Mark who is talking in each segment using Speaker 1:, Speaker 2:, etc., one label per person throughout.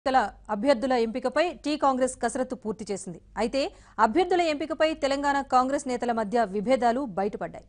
Speaker 1: ఎన్నికల అభ్యర్థుల ఎంపికపై టీ కాంగ్రెస్ కసరత్తు పూర్తి చేసింది అయితే అభ్యర్థుల ఎంపికపై తెలంగాణ కాంగ్రెస్ నేతల మధ్య విభేదాలు బయటపడ్డాయి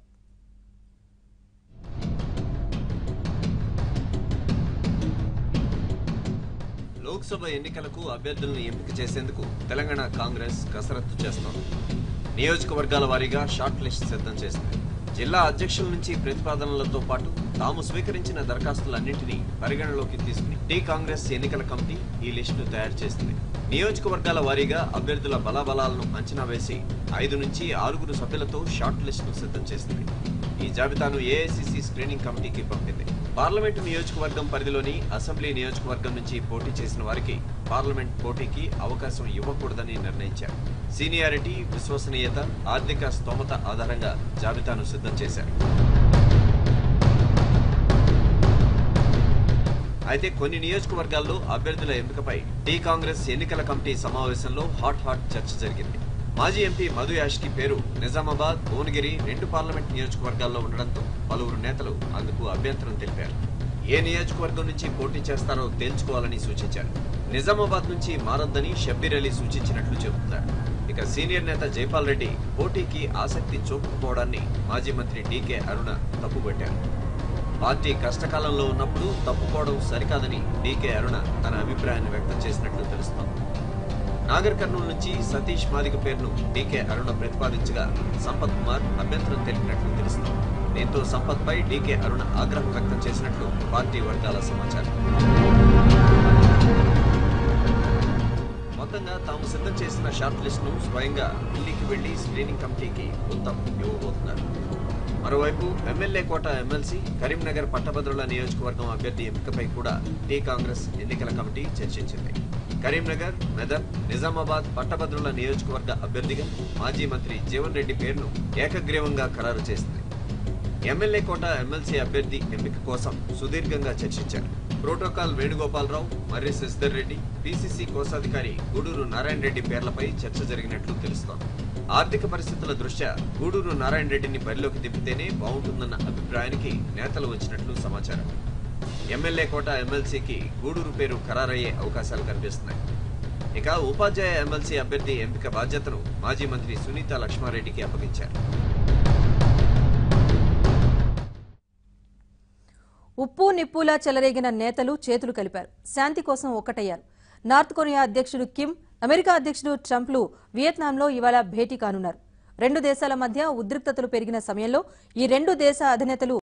Speaker 2: లోక్సభ ఎన్నికలకు అభ్యర్థులను ఎంపిక చేసేందుకు తెలంగాణ కాంగ్రెస్ కసరత్తు చేస్తోంది నియోజకవర్గాల వారీగా షార్ట్ లిస్ట్ సిద్ధం చేసింది జిల్లా అధ్యక్షుల నుంచి ప్రతిపాదనలతో పాటు తాము స్వీకరించిన దరఖాస్తులన్నింటినీ పరిగణలోకి తీసుకుని టీ కాంగ్రెస్ ఎన్నికల కమిటీ ఈ లిస్టును తయారు చేసింది నియోజకవర్గాల వారీగా అభ్యర్థుల బలాబలాలను అంచనా వేసి ఐదు నుంచి ఆరుగురు సభ్యులతో షార్ట్ లిస్టును సిద్ధం చేసింది ఈ జాబితాను ఏఐసిసి స్క్రీనింగ్ కమిటీకి పంపింది పార్లమెంటు నియోజకవర్గం పరిధిలోని అసెంబ్లీ నియోజకవర్గం నుంచి పోటీ చేసిన వారికి పార్లమెంట్ పోటీకి అవకాశం ఇవ్వకూడదని నిర్ణయించారు సీనియారిటీ విశ్వసనీయత ఆర్థిక స్తోమత ఆధారంగా జాబితాను సిద్ధం చేశారు అయితే కొన్ని నియోజకవర్గాల్లో అభ్యర్థుల ఎంపికపై టీ కాంగ్రెస్ ఎన్నికల కమిటీ సమావేశంలో హాట్ హాట్ చర్చ జరిగింది మాజీ ఎంపీ మధు యాష్కి పేరు నిజామాబాద్ భువనగిరి రెండు పార్లమెంట్ నియోజకవర్గాల్లో ఉండడంతో పలువురు నేతలు అందుకు అభ్యంతరం తెలిపారు ఏ నియోజకవర్గం నుంచి పోటీ చేస్తారో తేల్చుకోవాలని సూచించారు నిజామాబాద్ నుంచి మారొద్దని షబ్బీర్ అలీ సూచించినట్లు చెబుతున్నారు ఇక సీనియర్ నేత జైపాల్ రెడ్డి పోటీకి ఆసక్తి చూపకపోవడాన్ని మాజీ మంత్రి డీకే అరుణ తప్పుపట్టారు పార్టీ కష్టకాలంలో ఉన్నప్పుడు తప్పుకోవడం సరికాదని డీకే అరుణ తన అభిప్రాయాన్ని వ్యక్తం చేసినట్లు తెలుస్తోంది నాగర్ కర్నూలు నుంచి సతీష్ మాదిగ పేరును డీకే అరుణ ప్రతిపాదించగా సంపత్ కుమార్ అభ్యంతరం తెలిపినట్లు తెలుస్తోంది దీంతో సంపత్ పై డీకే అరుణ ఆగ్రహం వ్యక్తం చేసినట్లు పార్టీ వర్గాల సమాచారం మొత్తంగా తాము సిద్ధం చేసిన షార్ట్ లిస్ట్ ను స్వయంగా ఢిల్లీకి వెళ్లి స్క్రీనింగ్ కమిటీకి ఉత్తమ్ ఇవ్వబోతున్నారు మరోవైపు ఎమ్మెల్యే కోట ఎమ్మెల్సీ కరీంనగర్ పట్టభద్రుల నియోజకవర్గం అభ్యర్థి ఎంపికపై కూడా టీ కాంగ్రెస్ ఎన్నికల కమిటీ చర్చించింది కరీంనగర్ మెదక్ నిజామాబాద్ పట్టభద్రుల నియోజకవర్గ అభ్యర్థిగా మాజీ మంత్రి జీవన్ రెడ్డి పేరును ఏకగ్రీవంగా ఖరారు చేసింది ఎమ్మెల్యే కోట ఎమ్మెల్సీ అభ్యర్థి ఎంపిక కోసం సుదీర్ఘంగా చర్చించారు ప్రోటోకాల్ వేణుగోపాలరావు మర్రి శశిధర్ రెడ్డి పిసిసి కోశాధికారి గూడూరు నారాయణ రెడ్డి పేర్లపై చర్చ జరిగినట్లు తెలుస్తోంది ఆర్థిక పరిస్థితుల దృష్ట్యా గూడూరు నారాయణ రెడ్డిని బరిలోకి దింపితేనే బాగుంటుందన్న అభిప్రాయానికి నేతలు వచ్చినట్లు సమాచారం ఎమ్మెల్యే కోట ఎమ్మెల్సీకి గూడూరు పేరు ఖరారయ్యే అవకాశాలు కనిపిస్తున్నాయి ఇక ఉపాధ్యాయ ఎమ్మెల్సీ అభ్యర్థి ఎంపిక బాధ్యతను మాజీ మంత్రి సునీత లక్ష్మారెడ్డికి అప్పగించారు
Speaker 1: ఉప్పు నిప్పులా చెలరేగిన నేతలు చేతులు కలిపారు శాంతి కోసం ఒక్కటయ్యారు నార్త్ కొరియా అధ్యక్షుడు కిమ్ అమెరికా అధ్యక్షుడు ట్రంప్లు వియత్నాంలో ఇవాళ భేటీ కానున్నారు రెండు దేశాల మధ్య ఉద్రిక్తతలు పెరిగిన సమయంలో ఈ రెండు దేశ అధినేతలు